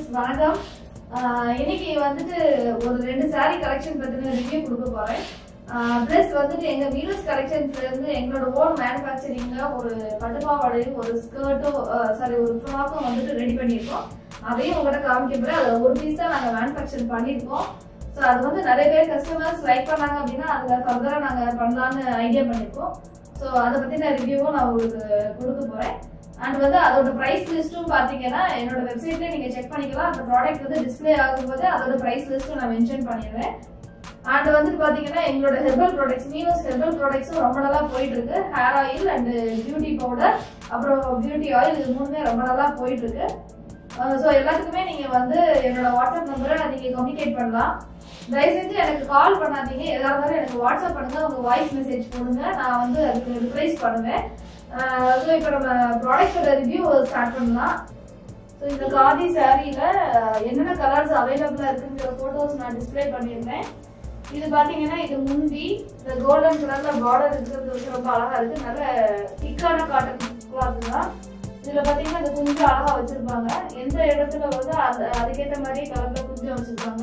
வணக்கம் ஆஹ் இன்னைக்கு வந்துட்டு ஒரு ரெண்டு saree கலெக்ஷன் பத்தின ரிவ்யூ கொடுக்க போறேன் ப்ளஸ் வந்துட்டு எங்க வீனஸ் கலெக்ஷன்ஸ்ல இருந்து எங்களோட ஓன் மேனுஃபேக்சரிங்ல ஒரு பட்டுப்பாவாடையும் ஒரு ஸ்கர்ட்டும் சாரி ஒரு ஃப்ராக்கும் வந்துட்டு ரெடி பண்ணியிருக்கோம் அதையும் உங்கள்கிட்ட காமிக்க போறேன் அதில் ஒரு பீஸ் தான் நாங்கள் மேனுஃபேக்சர் பண்ணியிருக்கோம் ஸோ அது வந்து நிறைய பேர் கஸ்டமர்ஸ் லைக் பண்ணாங்க அப்படின்னா அதில் ஃபர்தராக நாங்கள் பண்ணலான்னு ஐடியா பண்ணியிருக்கோம் ஸோ அதை பற்றின ரிவ்யூவும் நான் உங்களுக்கு கொடுக்க போகிறேன் அண்ட் வந்து அதோட ப்ரைஸ் லிஸ்ட்டும் பார்த்தீங்கன்னா என்னோட வெப்சைட்ல நீங்கள் செக் பண்ணிக்கலாம் அந்த ப்ராடக்ட் வந்து டிஸ்ப்ளே ஆகும்போது அதோட ப்ரைஸ் லிஸ்ட்டும் நான் மென்ஷன் பண்ணிடுவேன் அண்ட் வந்துட்டு பார்த்தீங்கன்னா எங்களோட ஹெர்பல் ப்ராடக்ட்ஸ் மீனோஸ் ஹெர்பல் ப்ராடக்ட்ஸும் ரொம்ப நல்லா போயிட்டு இருக்கு hair oil and beauty powder அப்புறம் பியூட்டி ஆயில் இது மூணுமே ரொம்ப நல்லா போயிட்டு இருக்கு ஸோ எல்லாத்துக்குமே நீங்கள் வந்து என்னோட வாட்ஸ்அப் நம்பரை நீங்கள் கம்யூனிகேட் பண்ணலாம் தயவு செஞ்சு எனக்கு கால் பண்ணாதீங்க எதா இருந்தாலும் எனக்கு வாட்ஸ்அப் பண்ணுங்க உங்க வாய்ஸ் மெசேஜ் போடுங்க நான் வந்து அதுக்கு ரிப்ளைஸ் பண்ணுவேன் ஸோ இப்போ நம்ம ப்ராடக்டோட ரிவ்யூ ஸ்டார்ட் பண்ணலாம் ஸோ இந்த காதி சாரியில என்னென்ன கலர்ஸ் அவைலபிளா இருக்குங்கிற போட்டோஸ் நான் டிஸ்ப்ளே பண்ணியிருந்தேன் இது பாத்தீங்கன்னா இது முந்தி இந்த கோல்டன் கலர்ல பார்டர் இருக்கிறது வந்து ரொம்ப அழகா இருக்கு நல்ல திக்கான காட்டன் கிளாத் தான் இதுல பாத்தீங்கன்னா இந்த குஞ்சு அழகா வச்சிருப்பாங்க எந்த இடத்துல வந்து அது அதுக்கேற்ற மாதிரி கலர்ல குஞ்சு வச்சிருப்பாங்க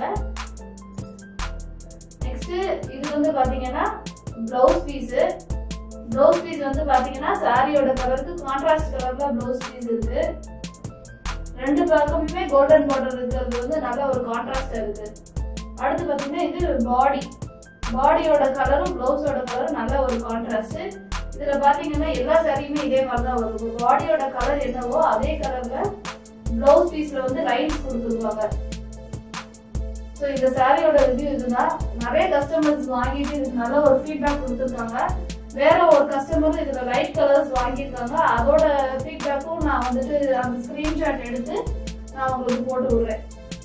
நெக்ஸ்ட் இது வந்து பாத்தீங்கன்னா ப்ளவுஸ் பீஸ் ப்ளவுஸ் பீஸ் வந்து பாத்தீங்கன்னா சாரியோட கலருக்கு கான்ட்ராஸ்ட் கலர்ல ப்ளவுஸ் பீஸ் இருக்கு ரெண்டு பக்கமுமே கோல்டன் பார்டர் இருக்கிறது வந்து நல்ல ஒரு கான்ட்ராஸ்ட் இருக்கு அடுத்து பாத்தீங்கன்னா இது பாடி பாடியோட கலரும் ப்ளவுஸோட கலரும் நல்ல ஒரு கான்ட்ராஸ்ட் இதுல பாத்தீங்கன்னா எல்லா சாரியுமே இதே மாதிரி தான் வரும் பாடியோட கலர் என்னவோ அதே கலர்ல ப்ளவுஸ் பீஸ்ல வந்து லைன்ஸ் கொடுத்துருப்பாங்க ஸோ இந்த சாரியோட ரிவ்யூ இதுதான் நிறைய கஸ்டமர்ஸ் வாங்கிட்டு இதுக்கு நல்ல ஒரு ஃபீட்பேக் கொடுத்துருக்காங்க வேற ஒரு கஸ்டமரும் இதுல லைட் கலர்ஸ் வாங்கியிருக்காங்க அதோட ஃபீட்பேக்கும் நான் வந்துட்டு அந்த ஸ்கிரீன்ஷாட் எடுத்து நான் உங்களுக்கு போட்டு விடுறேன்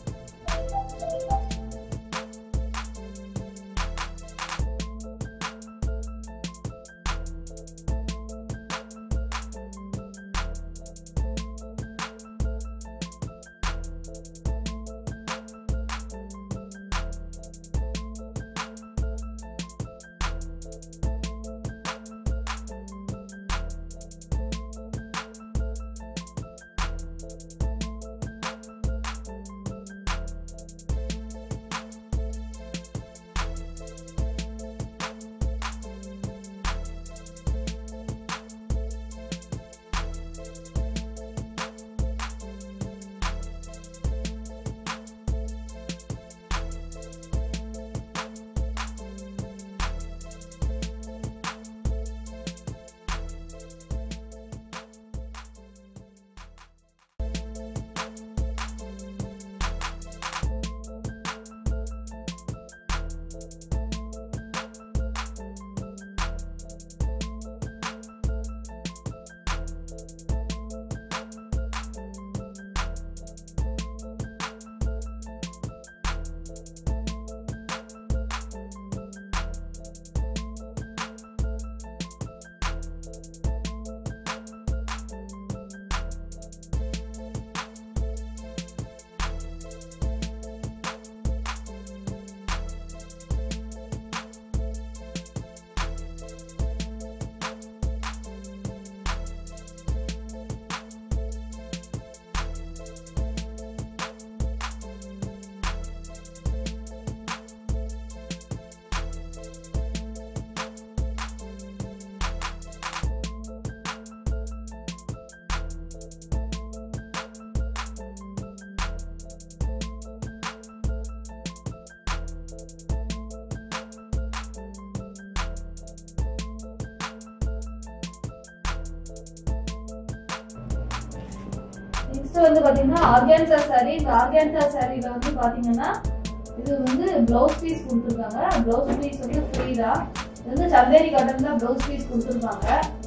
நெக்ஸ்ட் வந்து பாத்தீங்கன்னா ஆர்கான்சா சாரி இந்த ஆர்கான்சா சாரில வந்து பாத்தீங்கன்னா இது வந்து பிளவுஸ் பீஸ் கொடுத்துருக்காங்க பிளவுஸ் பீஸ் வந்து ஃப்ரீ தான் இது வந்து சந்தேரி காட்டன் தான் பிளவுஸ் பீஸ் கொடுத்துருக்காங்க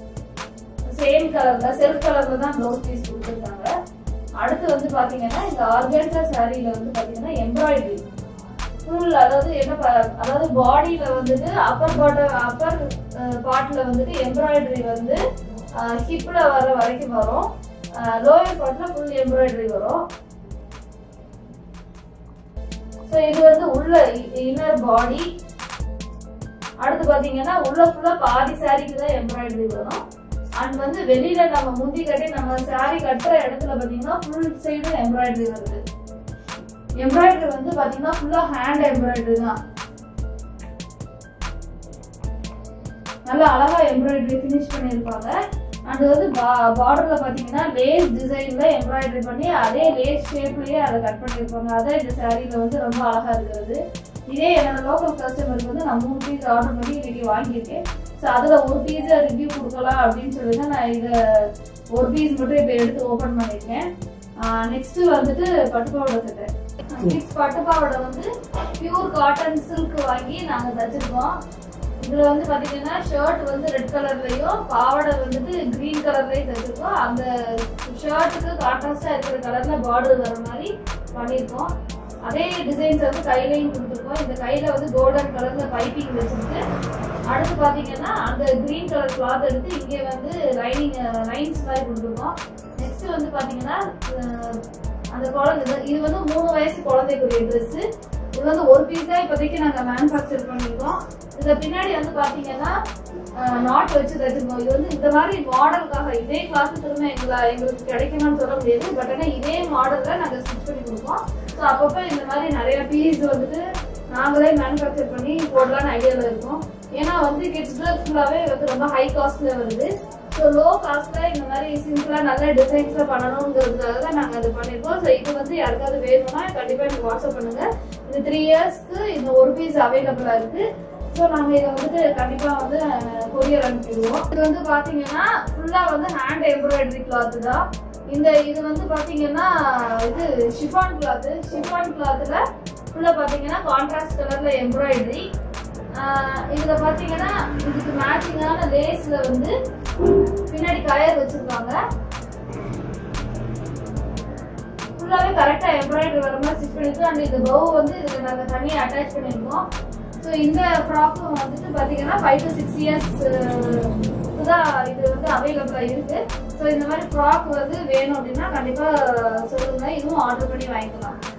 சேம் கலர்ல செல்ஃப் கலர்ல தான் பிளவுஸ் பீஸ் கொடுத்துருக்காங்க அடுத்து வந்து பாத்தீங்கன்னா இந்த ஆர்கான்சா சாரியில வந்து பாத்தீங்கன்னா எம்ப்ராய்டரி ஃபுல் அதாவது என்ன ப- அதாவது பாடியில வந்துட்டு அப்பர் பாட்டம் அப்பர் பார்ட்ல வந்துட்டு எம்ப்ராய்டரி வந்து ஹிப்ல வர வரைக்கும் வரும் லோயர் பார்ட்ல ஃபுல் எம்ப்ராய்டரி வரும் ஸோ இது வந்து உள்ள இன்னர் பாடி அடுத்து பாத்தீங்கன்னா உள்ள ஃபுல்லா பாதி சாரிக்கு தான் எம்ப்ராய்டரி வரும் அண்ட் வந்து வெளியில நம்ம முந்தி கட்டி நம்ம சாரி கட்டுற இடத்துல பாத்தீங்கன்னா ஃபுல் சைடும் எம்ப்ராய்டரி வருது எம்ப்ராய்டரி வந்து பாத்தீங்கன்னா ஃபுல்லா ஹேண்ட் எம்ப்ராய்டரி தான் நல்லா அழகா எம்ப்ராய்டரி ஃபினிஷ் பண்ணியிருப்பாங்க அண்ட் வந்து பார்டர்ல பாத்தீங்கன்னா லேஸ் டிசைன்ல எம்ப்ராய்டரி பண்ணி அதே லேஸ் ஷேப்லயே அதை கட் பண்ணியிருப்பாங்க அதான் இந்த சாரீல வந்து ரொம்ப அழகா இருக்கிறது இதே என்னோட லோக்கல் கஸ்டமருக்கு வந்து நான் மூணு பீஸ் ஆர்டர் பண்ணி இன்னைக்கு வாங்கியிருக்கேன் ஸோ அதில் ஒரு பீஸை ரிவ்யூ கொடுக்கலாம் அப்படின்னு சொல்லி தான் நான் இதை ஒரு பீஸ் மட்டும் இப்போ எடுத்து ஓப்பன் பண்ணியிருக்கேன் நெக்ஸ்ட் வந்துட்டு பட்டுப்பாவோட செட்டு சிக்ஸ் பட்டுப்பாவோட வந்து பியூர் காட்டன் சில்க் வாங்கி நாங்கள் தச்சிருக்கோம் இதுல வந்து பாத்தீங்கன்னா ஷர்ட் வந்து ரெட் கலர்லயும் பாவாடை வந்துட்டு கிரீன் கலர்லயும் தச்சிருக்கோம் அந்த ஷர்ட்டுக்கு கான்ட்ராஸ்டா இருக்கிற கலர்ல பார்டர் வர மாதிரி பண்ணியிருக்கோம் அதே டிசைன்ஸ் வந்து கையிலையும் கொடுத்துருக்கோம் இந்த கையில வந்து கோல்டன் கலர்ல பைப்பிங் வச்சிருக்கு அடுத்து பாத்தீங்கன்னா அந்த கிரீன் கலர் கிளாத் எடுத்து இங்கே வந்து லைனிங் லைன்ஸ் மாதிரி கொடுத்துருக்கோம் நெக்ஸ்ட் வந்து பாத்தீங்கன்னா அஹ், அந்த குழந்தை இது வந்து மூணு வயசு குழந்தைக்குரிய ட்ரெஸ் இது வந்து ஒரு பீஸ் தான் இப்போதைக்கு நாங்க மேனுஃபேக்சர் பண்ணிருக்கோம் இதுல பின்னாடி வந்து பாத்தீங்கன்னா நாட் வச்சு தச்சிருக்கோம் இது வந்து இந்த மாதிரி மாடலுக்காக இதே கிளாஸ் திரும்ப எங்களை எங்களுக்கு கிடைக்கணும்னு சொல்ல முடியாது பட் ஆனா இதே மாடல்ல நாங்க ஸ்டிச் பண்ணி கொடுப்போம் ஸோ அப்பப்போ இந்த மாதிரி நிறைய பீஸ் வந்துட்டு நாங்களே மேனுஃபேக்சர் பண்ணி போடலாம்னு ஐடியாவில் இருக்கோம் ஏன்னா வந்து கிட்ஸ் ட்ரெஸ் ஃபுல்லாகவே வந்து ரொம்ப ஹை காஸ்ட்ல வருது ஸோ லோ காஸ்ட்ல இந்த மாதிரி சிம்பிளா நல்ல டிசைன்ஸ்ல பண்ணணுங்கிறதுக்காக தான் நாங்கள் அது பண்ணியிருக்கோம் ஸோ இது வந்து யாருக்காவது வேணும்னா கண்டிப்பா எனக்கு வாட்ஸ்அப் பண்ணுங்க இந்த த்ரீ இயர்ஸ்க்கு இந்த ஒரு பீஸ் அவைலபிளா இருக்கு ஸோ நாங்கள் இதை வந்துட்டு கண்டிப்பாக வந்து கொரியர் அனுப்பிடுவோம் இது வந்து பார்த்தீங்கன்னா ஃபுல்லாக வந்து ஹேண்ட் எம்ப்ராய்டரி கிளாத் தான் இந்த இது வந்து பார்த்தீங்கன்னா இது ஷிஃபான் கிளாத்து ஷிஃபான் கிளாத்தில் ஃபுல்லாக பார்த்தீங்கன்னா கான்ட்ராஸ்ட் கலரில் எம்ப்ராய்டரி இதில் பார்த்தீங்கன்னா இதுக்கு மேட்சிங்கான லேஸில் வந்து பின்னாடி கயர் வச்சுருக்காங்க ஃபுல்லாகவே கரெக்டாக எம்ப்ராய்டரி வர மாதிரி ஸ்டிச் பண்ணிருக்கு அண்ட் இந்த பவு வந்து இதில் நாங்கள் தனியாக அட்டாச் பண்ணியிருக்கோம் ஸோ இந்த ஃப்ராக்கும் வந்துட்டு பார்த்தீங்கன்னா ஃபைவ் டு சிக்ஸ் இயர்ஸ் தான் இது வந்து அவைலபிளாக இருக்கு ஸோ இந்த மாதிரி ஃப்ராக் வந்து வேணும் அப்படின்னா கண்டிப்பாக சொல்லுங்க இதுவும் ஆர்டர் பண்ணி வாங்கிக்கலாம்